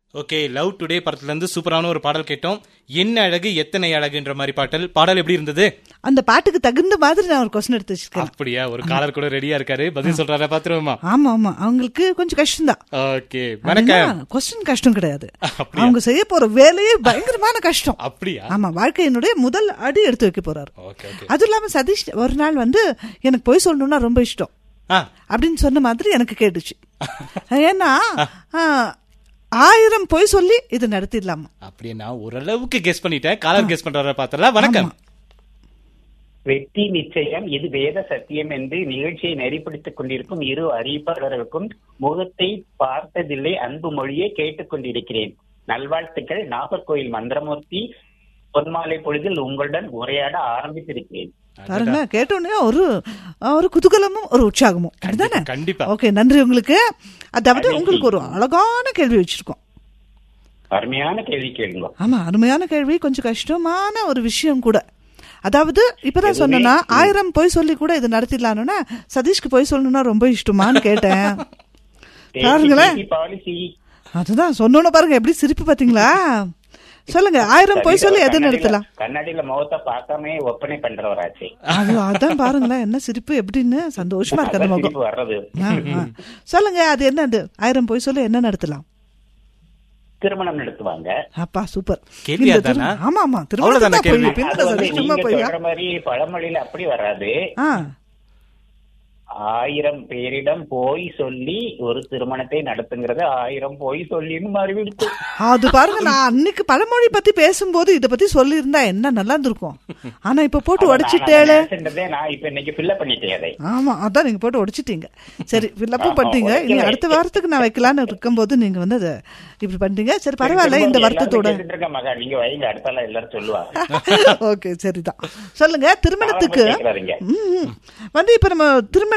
Okay love today படத்துல இருந்து சூப்பரான ஒரு பாடல் கேட்டோம் என்ன அழகு எத்தனை அழகுன்ற மாதிரி பாடல் பாடல் எப்படி இருந்தது அந்த பாட்டுக்கு தகுந்த மாதிரி நான் ஒரு கொஸ்டின் எடுத்து வச்சிருக்கேன் அப்படியா ஒரு காலர் கூட ரெடியா இருக்காரு பதில் சொல்றாரா பாத்துருவோமா ஆமா ஆமா அவங்களுக்கு கொஞ்சம் கஷ்டம்தான் ஓகே வணக்கம் கொஸ்டின் கஷ்டம் கிடையாது அப்படியா? அவங்க செய்ய போற வேலையே பயங்கரமான கஷ்டம் அப்படியா ஆமா வாழ்க்கையினுடைய முதல் அடி எடுத்து வைக்க போறாரு ஓகே ஓகே அதுவும் இல்லாம சதீஷ் ஒரு நாள் வந்து எனக்கு பொய் சொல்லணும்னா ரொம்ப இஷ்டம் ஆ அப்படின்னு சொன்ன மாதிரி எனக்கு கேட்டுச்சு ஏன்னா ஆ, ஆயிரம் பொய் சொல்லி இது நடத்திடலாமா அப்படியே நான் ஓரளவுக்கு கெஸ் பண்ணிட்டேன் காலர் கெஸ் பண்றாரா பாத்தலாம் வணக்கம் வெற்றி நிச்சயம் இது வேத சத்தியம் என்று நிகழ்ச்சியை நெறிப்படுத்திக் கொண்டிருக்கும் இரு அறிவிப்பாளர்களுக்கும் முகத்தை பார்த்ததில்லை அன்பு மொழியை கேட்டுக் கொண்டிருக்கிறேன் நல்வாழ்த்துக்கள் நாகர்கோயில் மந்திரமூர்த்தி பொன்மாலை பொழுதில் உங்களுடன் உரையாட ஆரம்பித்திருக்கிறேன் பாருங்க கேட்டோடனே ஒரு ஒரு குதூகலமும் ஒரு உற்சாகமும் அப்படிதானே கண்டிப்பா ஓகே நன்றி உங்களுக்கு அதாவது உங்களுக்கு ஒரு அழகான கேள்வி வச்சிருக்கோம் அருமையான கேள்வி கேளுங்க ஆமா அருமையான கேள்வி கொஞ்சம் கஷ்டமான ஒரு விஷயம் கூட அதாவது இப்பதான் சொன்னேன்னா ஆயிரம் பொய் சொல்லி கூட இது நடத்திடலாம்னா சதீஷ்க்கு பொய் சொல்லணும்னா ரொம்ப இஷ்டமான்னு கேட்டேன் பாருங்களேன் பாலிசி அதுதான் சொன்னோன்னு பாருங்க எப்படி சிரிப்பு பாத்தீங்களா சொல்லுங்க ஆயிரம் பொய் சொல்லி எது நடத்தலாம் கண்ணாடியில முகத்தை பார்க்காம ஒப்பனை பண்றவராச்சு அது அதான் பாருங்களேன் என்ன சிரிப்பு எப்படின்னு சந்தோஷமா இருக்கு அந்த அதான் முகம் சிரிப்பு வர்றது ஆ, ஆ. சொல்லுங்க அது என்னது ஆயிரம் பொய் சொல்லி என்ன நடத்தலாம் திருமணம் நடத்துவாங்க அப்பா சூப்பர் கேள்வி இந்த அதானா? திரு- ஆமா ஆமா அவ்வளவுதானா திருமணம் கேள்வி? பொய் பின்ன அது வந்து சதீஷ் சும்மா நீங்க பொய்யா சொல்ற மாதிரி பழமொழியில அப்படி வராது ஆ ஆயிரம் பேரிடம் போய் சொல்லி ஒரு திருமணத்தை நடத்துங்கிறது ஆயிரம் போய் சொல்லின்னு மாறிவிடுத்து அது பாருங்க நான் அன்னைக்கு பழமொழி பத்தி பேசும்போது இத பத்தி சொல்லி இருந்தா என்ன நல்லா இருந்திருக்கும் ஆனா இப்ப போட்டு உடைச்சிட்டேளே நினைச்சிட்டதே நான் இப்ப இன்னைக்கு ஃபில்அப் பண்ணிட்டேன் அதை ஆமா அதான் நீங்க போட்டு உடைச்சிட்டீங்க சரி ஃபில்லப்பும் ஆமா, பண்ணிட்டீங்க இனி உடைக்கல. அடுத்த வாரத்துக்கு நான் வைக்கலான்னு இருக்கும்போது நீங்க வந்து அதை இப்படி பண்ணிட்டீங்க சரி பரவாயில்ல இந்த எல்லாரும் வருத்தத்தோட கேட்டுட்டு இருக்க மகா நீங்க வைங்க அடுத்தால எல்லாரும் சொல்லுவாங்க ஓகே சரிதான் சொல்லுங்க திருமணத்துக்கு கேக்குறாருங்க ம், ம். வந்து இப்ப நம்ம திருமண